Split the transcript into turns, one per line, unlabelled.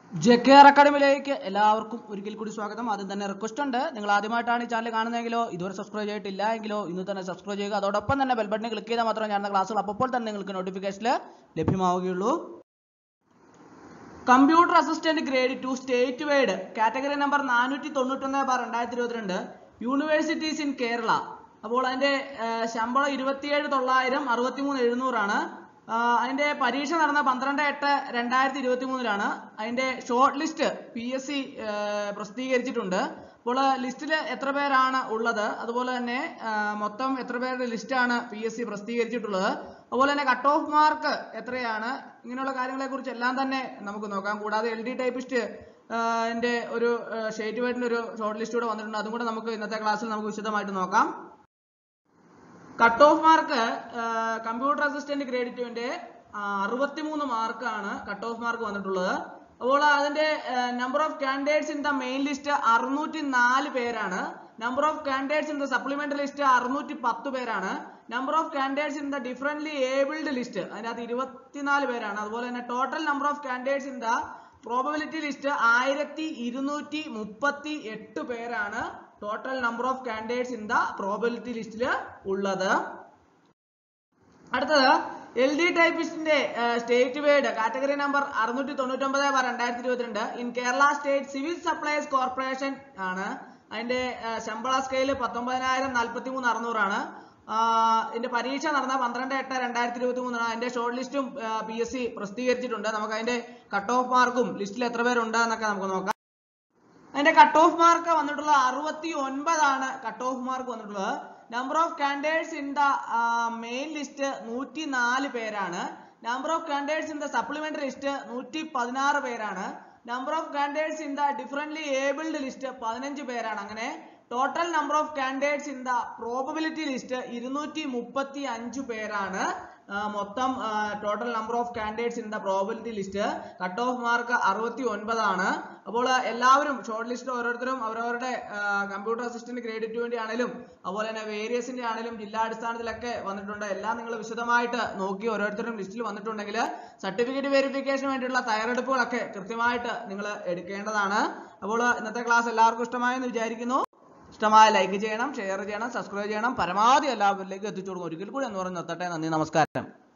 J K R അക്കാഡമിയിലേക്ക് എല്ലാവർക്കും ഒരിക്കൽ കൂടി സ്വാഗതം ആദ്യം തന്നെ റിക്വസ്റ്റ് ഉണ്ട് നിങ്ങൾ ആദ്യമായിട്ടാണ് ഈ ചാനൽ കാണുന്നതെങ്കിലോ ഇതുവരെ സബ്സ്ക്രൈബ് ചെയ്തിട്ടില്ല എങ്കിലോ ഇന്ന് തന്നെ സബ്സ്ക്രൈബ് ചെയ്യുക അതോടൊപ്പം തന്നെ ബെൽ ബട്ടൺ ക്ലിക്ക് ചെയ്താൽ മാത്രമേ ഞാൻ ക്ലാസ്സുകൾ അപ്പോൾ തന്നെ നിങ്ങൾക്ക് നോട്ടിഫിക്കേഷനിൽ ലഭ്യമാവുകയുള്ളൂ computer assistant grade two state wide category number നാനൂറ്റി തൊണ്ണൂറ്റൊന്ന് ബാർ രണ്ടായിരത്തി ഇരുപത്തിരണ്ട് യൂണിവേഴ്സിറ്റീസ് ഇൻ കേരള അപ്പോൾ അതിന്റെ ആ, ശമ്പളം ഇരുപത്തിയേഴ് തൊള്ളായിരം അറുപത്തിമൂന്ന് എഴുന്നൂറാണ് ആ, അതിന്റെ പരീക്ഷ നടന്ന പന്ത്രണ്ട് എട്ട് രണ്ടായിരത്തി ഇരുപത്തി മൂന്നിലാണ് അതിന്റെ short list P S C പ്രസിദ്ധീകരിച്ചിട്ടുണ്ട് അപ്പോൾ ലിസ്റ്റിൽ എത്ര പേരാണ് ഉള്ളത് അതുപോലെ തന്നെ ആ, മൊത്തം എത്ര പേരുടെ ലിസ്റ്റാണ് പി എസ് സി പ്രസിദ്ധീകരിച്ചിട്ടുള്ളത് അതുപോലെ തന്നെ കട്ട് ഓഫ് മാർക്ക് എത്രയാണ് ഇങ്ങനെയുള്ള കാര്യങ്ങളെ കുറിച്ച് എല്ലാം തന്നെ നമുക്ക് നോക്കാം കൂടാതെ എൽ ഡി ടൈപ്പിസ്റ്റ് ന്റെ ഒരു ഷേറ്റ് വൈഡിന്റെ ഒരു ഷോർട്ട് ലിസ്റ്റ് കൂടെ വന്നിട്ടുണ്ട് അതും കൂടെ നമുക്ക് ഇന്നത്തെ ക്ലാസ്സിൽ നമുക്ക് വിശദമായിട്ട് നോക്കാം cut off mark computer assistant grade ടുവിന്റെ അറുപത്തിമൂന്ന് മാർക്കാണ് കട്ട് ഓഫ് മാർക്ക് വന്നിട്ടുള്ളത് അപ്പോൾ അതിന്റെ number of candidates in the main list അറുന്നൂറ്റി നാല് പേരാണ് number of candidates in the supplementary list അറുന്നൂറ്റി പത്ത് പേരാണ് number of candidates in the differently abled list അതിനകത്ത് ഇരുപത്തിനാല് പേരാണ് അതുപോലെ തന്നെ total number of candidates in the probability list ആയിരത്തി ഇരുന്നൂറ്റി മുപ്പത്തി എട്ട് പേരാണ് total number of candidates in the probability ലിസ്റ്റിൽ ഉള്ളത് അടുത്തത് എൽ ഡി ടൈപ്പിസ്റ്റിന്റെ സ്റ്റേറ്റ് വൈഡ് കാറ്റഗറി നമ്പർ അറുന്നൂറ്റി തൊണ്ണൂറ്റൊമ്പത് ബാർ രണ്ടായിരത്തി ഇരുപത്തിരണ്ട് in Kerala state civil supplies corporation ആണ് അതിന്റെ ആ, ശമ്പള സ്കെയിൽ പത്തൊമ്പതിനായിരം നാൽപ്പത്തി മൂന്ന് അറുന്നൂറാണ് ഇതിന്റെ പരീക്ഷ നടന്ന പന്ത്രണ്ട് എട്ട് രണ്ടായിരത്തി ഇരുപത്തി മൂന്നാണ് അതിന്റെ ഷോർട്ട് ലിസ്റ്റും പി എസ് സി പ്രസിദ്ധീകരിച്ചിട്ടുണ്ട് നമുക്ക് അതിന്റെ കട്ട് ഓഫ് മാർക്കും ലിസ്റ്റിൽ എത്ര പേരുണ്ട് എന്നൊക്കെ നമുക്ക് നോക്കാം അതിന്റെ കട്ട് ഓഫ് മാർക്ക് വന്നിട്ടുള്ളത് അറുപത്തി ഒൻപതാണ് കട്ട് ഓഫ് മാർക്ക് വന്നിട്ടുള്ളത് number of candidates in the main list നൂറ്റി നാല് പേരാണ് number of candidates in the supplementary list നൂറ്റി പതിനാറ് പേരാണ് number of candidates in the differently abled list പതിനഞ്ച് പേരാണ് അങ്ങനെ total number of candidates in the probability list ഇരുന്നൂറ്റി മുപ്പത്തി അഞ്ച് പേരാണ് ആ, മൊത്തം total number of candidates in the probability list cut off mark അറുപത്തി ഒൻപതാണ് അപ്പോൾ ആ, എല്ലാവരും ഷോർട്ട് ലിസ്റ്റ് ഓരോരുത്തരും അവരവരുടെ കമ്പ്യൂട്ടർ അസിസ്റ്റന്റ് ഗ്രേഡ് ടുവിന്റെ ആണെങ്കിലും അതുപോലെ തന്നെ വേരിയസിന്റെ ആണെങ്കിലും ജില്ലാടിസ്ഥാനത്തിലൊക്കെ വന്നിട്ടുണ്ട് എല്ലാം നിങ്ങൾ വിശദമായിട്ട് നോക്കി ഓരോരുത്തരും ലിസ്റ്റിൽ വന്നിട്ടുണ്ടെങ്കിൽ സർട്ടിഫിക്കറ്റ് വെരിഫിക്കേഷന് വേണ്ടിയുള്ള തയ്യാറെടുപ്പുകളൊക്കെ കൃത്യമായിട്ട് നിങ്ങൾ എടുക്കേണ്ടതാണ് അപ്പോൾ ഇന്നത്തെ ക്ലാസ് എല്ലാവർക്കും ഇഷ്ടമായെന്ന് വിചാരിക്കുന്നു ഇഷ്ടമായ ലൈക്ക് ചെയ്യണം ഷെയർ ചെയ്യണം സബ്സ്ക്രൈബ് ചെയ്യണം പരമാവധി എല്ലാവരിലേക്കും എത്തിച്ചു കൊടുക്കും ഒരിക്കൽ കൂടി എന്ന് പറഞ്ഞ് നിർത്തട്ടെ നന്ദി നമസ്കാരം